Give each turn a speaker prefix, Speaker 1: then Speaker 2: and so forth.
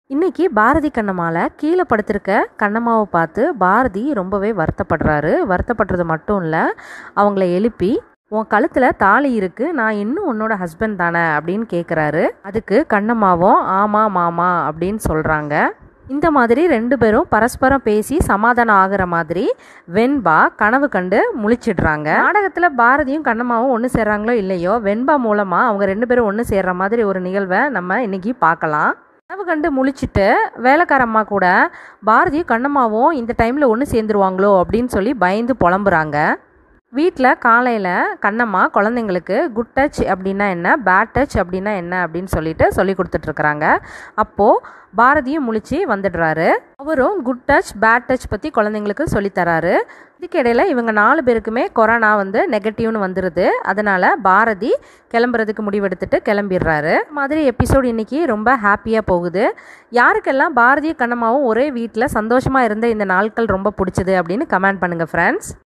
Speaker 1: இன்னைக்கு பாரதி கண்ணம்மால கீழே படுத்திருக்க கண்ணம்மாவை பார்த்து பாரதி ரொம்பவே வருத்தப்படுறாரு வருத்தப்படுறது மட்டும் இல்லை அவங்கள எழுப்பி உன் கழுத்தில் தாலி இருக்கு நான் இன்னும் உன்னோட ஹஸ்பண்ட் தானே அப்படின்னு கேட்குறாரு அதுக்கு கண்ணம்மாவும் ஆமா மாமா அப்படின்னு சொல்கிறாங்க இந்த மாதிரி ரெண்டு பேரும் பரஸ்பரம் பேசி சமாதானம் ஆகுற மாதிரி வெண்பா கனவு கண்டு முழிச்சிடுறாங்க நாடகத்தில் பாரதியும் கண்ணம்மாவும் ஒன்று சேர்றாங்களோ இல்லையோ வெண்பா மூலமாக அவங்க ரெண்டு பேரும் ஒன்று சேர்ற மாதிரி ஒரு நிகழ்வை நம்ம இன்னைக்கு பார்க்கலாம் கனவு கண்டு முழிச்சிட்டு வேலைக்காரம்மா கூட பாரதியும் கண்ணம்மாவும் இந்த டைமில் ஒன்று சேர்ந்துருவாங்களோ அப்படின்னு சொல்லி பயந்து புலம்புறாங்க வீட்டில் காலையில் கண்ணம்மா குழந்தைங்களுக்கு குட் டச் அப்படின்னா என்ன பேட் டச் அப்படின்னா என்ன அப்படின்னு சொல்லிட்டு சொல்லி கொடுத்துட்ருக்குறாங்க அப்போது பாரதியும் முழிச்சு வந்துடுறாரு அவரும் குட் டச் பேட் டச் பற்றி குழந்தைங்களுக்கு சொல்லித்தராரு இதுக்கிடையில் இவங்க நாலு பேருக்குமே கொரோனா வந்து நெகட்டிவ்னு வந்துடுது அதனால் பாரதி கிளம்புறதுக்கு முடிவெடுத்துட்டு கிளம்பிடுறாரு இந்த மாதிரி எபிசோடு இன்னைக்கு ரொம்ப ஹாப்பியாக போகுது யாருக்கெல்லாம் பாரதியும் கண்ணம்மாவும் ஒரே வீட்டில் சந்தோஷமாக இருந்த இந்த நாட்கள் ரொம்ப பிடிச்சது அப்படின்னு கமெண்ட் பண்ணுங்கள் ஃப்ரெண்ட்ஸ்